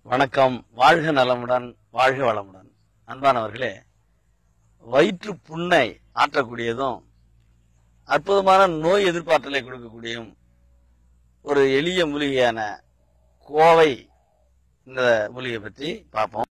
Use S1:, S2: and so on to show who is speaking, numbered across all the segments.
S1: வணக்கம் வாழ்க நலமுடன் வாழ்க வளமுடன் அன்பானவர்களே வயிற்று புண்ணை ஆற்றக்கூடியதும் அற்புதமான நோய் எதிர்ப்பாற்றலை கொடுக்கக்கூடியும் ஒரு எளிய மூலிகையான கோவை இந்த மூலிகை பற்றி பார்ப்போம்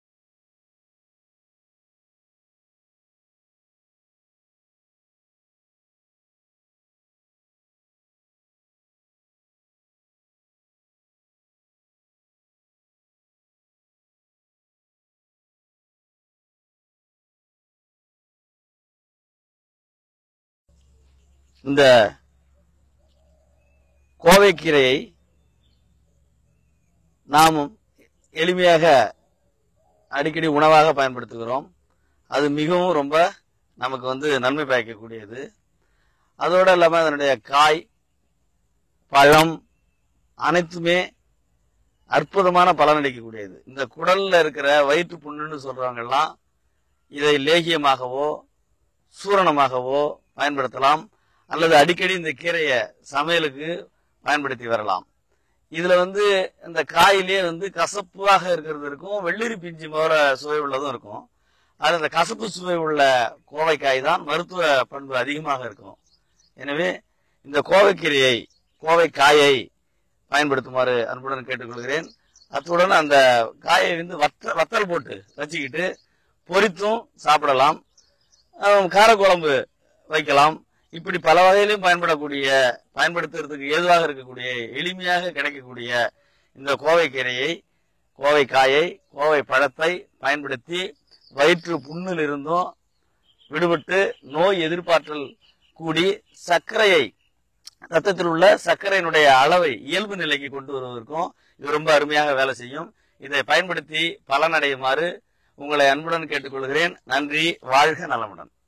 S1: இந்த கோவைக்கீரையை நாம் எளிமையாக அடிக்கடி உணவாக பயன்படுத்துகிறோம் அது மிகவும் ரொம்ப நமக்கு வந்து நன்மை பயக்கக்கூடியது அதோடு இல்லாமல் அதனுடைய காய் பழம் அனைத்துமே அற்புதமான பலனளிக்கக்கூடியது இந்த குடல்ல இருக்கிற வயிற்று புண்ணுன்னு சொல்றவங்கெல்லாம் இதை லேகியமாகவோ சூரணமாகவோ பயன்படுத்தலாம் அல்லது அடிக்கடி இந்த கீரையை சமையலுக்கு பயன்படுத்தி வரலாம் இதுல வந்து இந்த காயிலே வந்து கசப்பாக இருக்கிறது இருக்கும் வெள்ளரி பிஞ்சு போற சுவை உள்ளதும் இருக்கும் அது அந்த கசப்பு சுவை உள்ள கோவைக்காய் தான் மருத்துவ பண்பு அதிகமாக இருக்கும் எனவே இந்த கோவைக்கீரையை கோவைக்காயை பயன்படுத்துமாறு அன்புடன் கேட்டுக்கொள்கிறேன் அத்துடன் அந்த காயை வந்து வத்த வத்தல் போட்டு வச்சுக்கிட்டு பொரித்தும் சாப்பிடலாம் அஹ் காரக்குழம்பு வைக்கலாம் இப்படி பல வகையிலும் பயன்படக்கூடிய பயன்படுத்துறதுக்கு ஏதுவாக இருக்கக்கூடிய எளிமையாக கிடைக்கக்கூடிய இந்த கோவைக்கீரையை கோவை காயை கோவை பழத்தை பயன்படுத்தி வயிற்று புண்ணில் இருந்தும் விடுபட்டு நோய் எதிர்ப்பாற்றல் கூடி சர்க்கரையை ரத்தத்தில் உள்ள சர்க்கரையினுடைய அளவை இயல்பு நிலைக்கு கொண்டு வருவதற்கும் இது ரொம்ப அருமையாக வேலை செய்யும் இதை பயன்படுத்தி பலனடையுமாறு உங்களை அன்புடன் கேட்டுக்கொள்கிறேன் நன்றி வாழ்க நலமுடன்